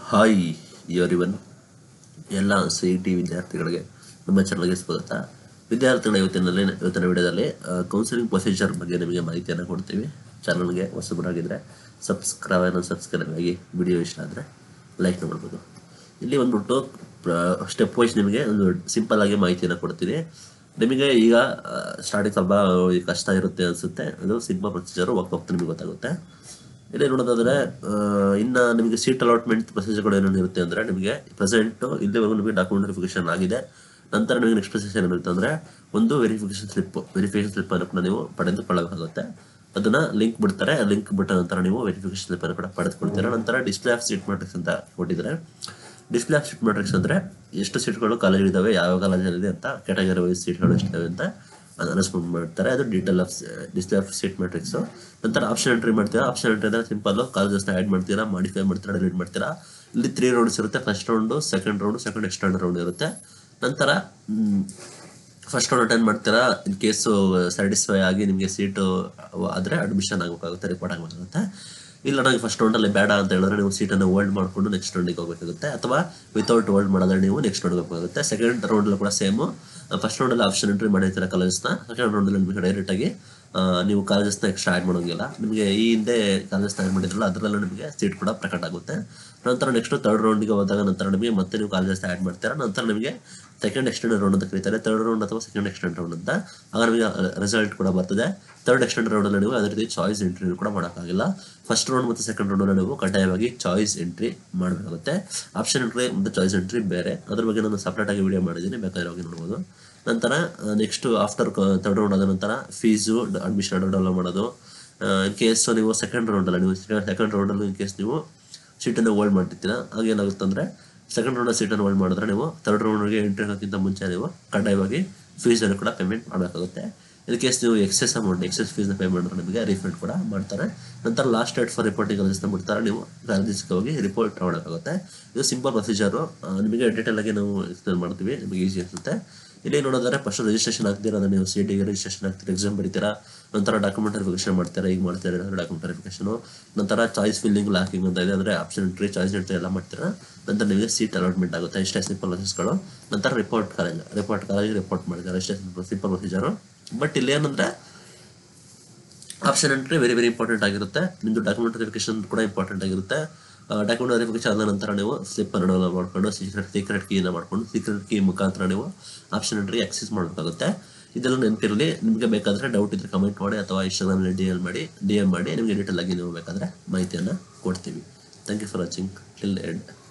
hi ಇವರಿವನ್ ಎಲ್ಲ C T ವಿದ್ಯಾರ್ಥಿಗಳಿಗೆ ನಮ್ಮ ಚಾನಲ್ಗೆ ಸ್ವಾಗತ ವಿದ್ಯಾರ್ಥಿಗಳ ಇವತ್ತಿನಲ್ಲಿ ಇವತ್ತಿನ ವಿಡಿಯೋದಲ್ಲಿ ಕೌನ್ಸಿಲಿಂಗ್ ಪ್ರೊಸೀಜರ್ ಬಗ್ಗೆ ನಿಮಗೆ ಮಾಹಿತಿಯನ್ನು ಕೊಡ್ತೀವಿ ಚಾನಲ್ಗೆ ಹೊಸಬರಾಗಿದ್ದರೆ ಸಬ್ಸ್ಕ್ರೈಬ್ ಸಬ್ಸ್ಕ್ರೈಬ್ ಆಗಿ ವಿಡಿಯೋ ಇಷ್ಟ ಆದರೆ ಲೈಕ್ ಮಾಡ್ಬೋದು ಇಲ್ಲಿ ಬಂದ್ಬಿಟ್ಟು ಸ್ಟೆಪ್ ವೈಸ್ ನಿಮಗೆ ಒಂದು ಸಿಂಪಲ್ ಆಗಿ ಮಾಹಿತಿಯನ್ನು ಕೊಡ್ತೀನಿ ನಿಮಗೆ ಈಗ ಸ್ಟಾರ್ಟಿಂಗ್ ಸ್ವಲ್ಪ ಈ ಕಷ್ಟ ಇರುತ್ತೆ ಅನಿಸುತ್ತೆ ಅದು ಸಿಗ್ಮಾ ಪ್ರೊಸೀಜರು ಹೋಗ್ತಾ ಹೋಗ್ತಾ ನಿಮಗೆ ಗೊತ್ತಾಗುತ್ತೆ ಇಲ್ಲಿ ನೋಡೋದಾದ್ರೆ ಆ, ಇನ್ನ ನಿಮಗೆ ಸೀಟ್ ಅಲಾಟ್ಮೆಂಟ್ ಪ್ರೊಸೀಜರ್ಗಳು ಏನೇನು ಇರುತ್ತೆ ಅಂದ್ರೆ ನಿಮಗೆ ಪ್ರೆಸೆಂಟ್ ಇಲ್ಲಿವರೆಗೂ ನಿಮಗೆ ಡಾಕ್ಯುಮೆಂಟ್ ವೆರಿಫಿಕೇಶನ್ ಆಗಿದೆ ನಂತರ ನಿಮಗೆ ನೆಕ್ಸ್ಟ್ ಪ್ರೊಸೆಸ್ ಏನಿರುತ್ತೆ ಅಂದ್ರೆ ಒಂದು ವೆರಿಫಿಕೇಶನ್ ಸ್ಲಿಪ್ ವೆರಿಫಿಕೇಶನ್ ಸ್ಲಿಪ್ ಅನ್ನು ಕೂಡ ನೀವು ಪಡೆದುಕೊಳ್ಳಬೇಕಾಗುತ್ತೆ ಅದನ್ನ ಲಿಂಕ್ ಬಿಡ್ತಾರೆ ಲಿಂಕ್ ಬಿಟ್ಟ ನಂತರ ನೀವು ವೆರಿಫಿಕೇಶನ್ ಸ್ಲಿಪ್ ಅನ್ನು ಕೂಡ ಪಡೆದುಕೊಳ್ತೀರಾ ನಂತರ ಡಿಸ್ಪ್ಲೇ ಆಫ್ ಸೀಟ್ ಮ್ಯಾಟ್ರಿಕ್ಸ್ ಅಂತ ಕೊಟ್ಟಿದ್ದಾರೆ ಡಿಸ್ಪ್ಲೇ ಆಫ್ ಸೀಟ್ ಮ್ಯಾಟ್ರಿಕ್ಸ್ ಅಂದ್ರೆ ಎಷ್ಟು ಸೀಟ್ಗಳು ಕಾಲೇಜ್ ಇದಾವೆ ಯಾವ ಕಾಲೇಜಲ್ಲಿದೆ ಅಂತ ಕ್ಯಾಟಗರಿ ವೈಸ್ ಸೀಟ್ಗಳು ಎಷ್ಟಿದಾವೆ ಅಂತ ಅನೌನ್ಸ್ಮೆಂಟ್ ಮಾಡ್ತಾರೆ ಅದು detail of display of seat matrix ನಂತರ ಆಪ್ಷನ್ ಎಂಟ್ರಿ ಮಾಡ್ತೀರಾ ಆಪ್ಷನ್ ಎಂಟ್ರಿ ಅಂದ್ರೆ ಸಿಂಪಲ್ ಕಾಲೇಜಸ್ನ ಆ್ಯಡ್ ಮಾಡ್ತೀರಾ ಮಾಡಿಫೈ ಮಾಡ್ತೀರಾ ಡಿಲೀಟ್ ಮಾಡ್ತೀರಾ ಇಲ್ಲಿ ತ್ರೀ ರೌಂಡ್ಸ್ ಇರುತ್ತೆ first round second round second extend round ಇರುತ್ತೆ ನಂತರ ಫಸ್ಟ್ ರೌಂಡ್ ಅಟೆಂಡ್ ಮಾಡ್ತೀರಾ ಇನ್ ಕೇಸು ಸ್ಯಾಟಿಸ್ಫೈ ಆಗಿ ನಿಮಗೆ ಸೀಟು ಆದರೆ ಅಡ್ಮಿಷನ್ ಆಗಬೇಕಾಗುತ್ತೆ ರಿಪೋರ್ಟ್ ಆಗಬೇಕಾಗುತ್ತೆ ಇಲ್ಲ ನನಗೆ ಫಸ್ಟ್ ರೌಂಡಲ್ಲಿ ಬೇಡ ಅಂತ ಹೇಳಿದ್ರೆ ನೀವು ಸೀಟನ್ನು ಹೋಲ್ಡ್ ಮಾಡಿಕೊಂಡು ನೆಕ್ಸ್ಟ್ ರೌಂಡಿಗೆ ಹೋಗಬೇಕಾಗುತ್ತೆ ಅಥವಾ ವಿತೌಟ್ ಹೋಲ್ಡ್ ಮಾಡಿದ್ರೆ ನೀವು ನೆಕ್ಸ್ಟ್ ರೌಂಡ್ ಹೋಗಬೇಕಾಗುತ್ತೆ ಸೆಕೆಂಡ್ ರೌಂಡಲ್ಲೂ ಕೂಡ ಸೇಮು ಫಸ್ಟ್ ರೌಂಡಲ್ಲಿ ಆಪ್ಷನ್ ಎಂಟ್ರಿ ಮಾಡಿರ್ತೀರ ಕಾಲೇಜಸ್ನ ಸೆಕೆಂಡ್ ರೌಂಡಲ್ಲಿ ನಿಮಗೆ ಡೈರೆಕ್ಟಾಗಿ ನೀವು ಕಾಲೇಜಸ್ನ ಎಕ್ಸ್ಟ್ರಾ ಆ್ಯಡ್ ಮಾಡೋಂಗಿಲ್ಲ ನಿಮಗೆ ಈ ಹಿಂದೆ ಕಾಲೇಜಸ್ನ ಆ್ಯಡ್ ಮಾಡಿದ್ರಲ್ಲ ಅದರಲ್ಲೂ ನಿಮಗೆ ಸೀಟ್ ಕೂಡ ಪ್ರಕಟ ಆಗುತ್ತೆ ನಂತರ ನೆಕ್ಸ್ಟ್ ತರ್ಡ್ ರೌಂಡಿಗೆ ಹೋದಾಗ ನಂತರ ನಿಮಗೆ ಮತ್ತೆ ನೀವು ಕಾಲೇಜಸ್ನ ಆ್ಯಡ್ ಮಾಡ್ತೀರಾ ನಂತರ ನಿಮಗೆ ಸೆಕೆಂಡ್ ಎಕ್ಸ್ಟೆಂಡ್ ರೌಂಡ್ ಅಂತ ಕರೀತಾರೆ ತರ್ಡ್ ರೌಂಡ್ ಅಥವಾ ಸೆಕೆಂಡ್ ಎಕ್ಸ್ಟೆಂಡ್ ರೌಂಡ್ ಅಂತ ಆಗ ನಿಮಗೆ ರಿಸಲ್ಟ್ ಕೂಡ ಬರ್ತದೆ ತರ್ಡ್ ಎಕ್ಸ್ಟೆಂಡ್ ರೌಂಡಲ್ಲಿ ನೀವು ಅದೇ ರೀತಿ ಚಾಯ್ಸ್ ಎಂಟ್ರಿ ಕೂಡ ಮಾಡೋಕ್ಕಾಗಿಲ್ಲ ಫಸ್ಟ್ ರೌಂಡ್ ಮತ್ತು ಸೆಕೆಂಡ್ ರೌಂಡಲ್ಲಿ ನೀವು ಕಡ್ಡಾಯವಾಗಿ ಚಾಯ್ಸ್ ಎಂಟ್ರಿ ಮಾಡಬೇಕಾಗುತ್ತೆ ಆಪ್ಷನ್ ಎಂಟ್ರಿ ಮತ್ತು ಚಾಯ್ಸ್ ಎಂಟ್ರಿ ಬೇರೆ ಅದ್ರ ಬಗ್ಗೆ ನಾನು ಸಪ್ರೇಟಾಗಿ ವಿಡಿಯೋ ಮಾಡಿದ್ದೀನಿ ಬೇಕಾದ್ರೆ ಹೋಗಿ ನೋಡ್ಬೋದು ನಂತರ ನೆಕ್ಸ್ಟ್ ಆಫ್ಟರ್ ತರ್ಡ್ ರೌಂಡ್ ಆದ ನಂತರ ಫೀಸು ಅಡ್ಮಿಷನ್ ಡೆವಲಪ್ ಮಾಡೋದು ಇನ್ ಕೇಸ್ ನೀವು ಸೆಕೆಂಡ್ ರೌಂಡಲ್ಲ ನೀವು ಸೆಕೆಂಡ್ ರೌಂಡಲ್ಲಿ ಇನ್ ಕೇಸ್ ನೀವು ಸೀಟನ್ನು ಹೋಲ್ಡ್ ಮಾಡಿರ್ತೀರಾ ಆಗ ಏನಾಗುತ್ತೆ ಅಂದರೆ ಸೆಕೆಂಡ್ ರೌಂಡ್ ಸೀಟನ್ನು ಹೋಲ್ಡ್ ಮಾಡಿದ್ರೆ ನೀವು ತರ್ಡ್ ರೌಂಡ್ಗೆ ಎಂಟ್ರಿ ಆಗೋಕ್ಕಿಂತ ಮುಂಚೆ ನೀವು ಕಡ್ಡಾಯವಾಗಿ ಫೀಸನ್ನು ಕೂಡ ಪೇಮೆಂಟ್ ಮಾಡಬೇಕಾಗುತ್ತೆ ಇನ್ ಕೇಸ್ ನೀವು ಎಕ್ಸೆಸ್ ಅಮೌಂಟ್ ಎಕ್ಸೆಸ್ ಫೀಸ್ನ ಪೇ ಮಾಡಿದ್ರೆ ನಿಮಗೆ ರಿಫಂಡ್ ಕೂಡ ಮಾಡ್ತಾರೆ ನಂತರ ಲಾಸ್ಟ್ ಡೇಟ್ ಫಾರ್ ರಿಪೋರ್ಟಿಂಗ್ ಕಾಲೇಜಸ್ನ ಬಿಡ್ತಾರೆ ನೀವು ಕಾಲೇಜಿಗೆ ಹೋಗಿ ರಿಪೋರ್ಟ್ ಮಾಡಬೇಕಾಗುತ್ತೆ ಇದು ಸಿಂಪಲ್ ಪ್ರೊಸೀಜರು ನಿಮಗೆ ಡೀಟೇಲ್ ಆಗಿ ನಾವು ಎಕ್ಸ್ಪ್ಲೇನ್ ಮಾಡ್ತೀವಿ ನಿಮಗೆ ಈಸಿ ಅನಿಸುತ್ತೆ ಇಲ್ಲಿ ನೋಡೋದಾದ್ರೆ ಫಸ್ಟ್ ರಿಜಿಸ್ಟ್ರೇಷನ್ ಆಗ್ತೀರಾ ಅಂದ್ರೆ ನೀವು ಸಿ ಟಿಗೆ ರಿಜಿಸ್ಟ್ರೇಷನ್ ಆಗ್ತೀರಾ ಎಕ್ಸಾಮ್ ಬರೀತೀರಾ ನಂತರ ಡಾಕ್ಯುಮೆಂಟ್ ವೆರಿಫಿಕೇಶನ್ ಮಾಡ್ತೀರಾ ಈಗ ಮಾಡ್ತೀರಾ ಡಾಕ್ಯುಮೆಂಟ್ ವೆರಿಫಿಕೇಶನ್ ನಂತರ ಚಾಯ್ಸ್ ಫಿಲ್ಲಿಂಗ್ ಲಾಕಿಂಗ್ ಅಂತ ಇದೆ ಅಂದ್ರೆ ಆಪ್ಷನ್ ಎಂಟ್ರಿ ಚಾಯ್ಸ್ ಎಂಟ್ರಿ ಎಲ್ಲ ಮಾಡ್ತೀರಾ ನಂತರ ನಿಮಗೆ ಸೀಟ್ ಅಲಾಟ್ಮೆಂಟ್ ಆಗುತ್ತೆ ಇಷ್ಟೇ ಸಿಂಪಲ್ ಪ್ರೊಸೆಸ್ಗಳು ನಂತರ report college report college report ಮಾಡ್ತಾರೆ ಇಷ್ಟೇ ಸಿಂಪಲ್ ಪ್ರೊಸೀಜರು ಬಟ್ ಇಲ್ಲಿ ಏನಂದ್ರೆ option entry very very important ಆಗಿರುತ್ತೆ ನಿಮ್ಮದು ಡಾಕ್ಯುಮೆಂಟ್ ವೆರಿಫಿಕೇಶನ್ ಕೂಡ ಇಂಪಾರ್ಟೆಂಟ್ ಆಗಿರುತ್ತೆ ಡಾಕ್ಯುಮೆಂಟ್ ವೆರಿಫಿಕೇಶನ್ ಆದ ನಂತರ ನೀವು ಸ್ಲಿಪ್ ಅನ್ನು ಡೌನ್ಲೋಡ್ ಮಾಡ್ಕೊಂಡು ಸೀಕ್ರೆಟ್ ಸೀಕ್ರೆಟ್ ಕೀನ ಮಾಡ್ಕೊಂಡು ಸೀಕ್ರೆಟ್ ಕೀ ಮುಖಾಂತರ ನೀವು ಆಪ್ಷನ್ ಎಂಟ್ರಿ ಆಕ್ಸೆಸ್ ಮಾಡಬೇಕಾಗುತ್ತೆ ಇದೆಲ್ಲ ನೆನಪಿರಲಿ ನಿಮಗೆ ಬೇಕಾದರೆ ಡೌಟ್ ಇದ್ರೆ ಕಮೆಂಟ್ ಮಾಡಿ ಅಥವಾ ಇನ್ಸ್ಟಾಗ್ರಾಮಲ್ಲಿ ಡಿ ಎಲ್ ಮಾಡಿ ಡಿ ಎಮ್ ಮಾಡಿ ನಿಮಗೆ ಡೀಟೇಲ್ ಆಗಿ ನೀವು ಬೇಕಾದರೆ ಮಾಹಿತಿಯನ್ನು ಕೊಡ್ತೀವಿ thank you for watching till end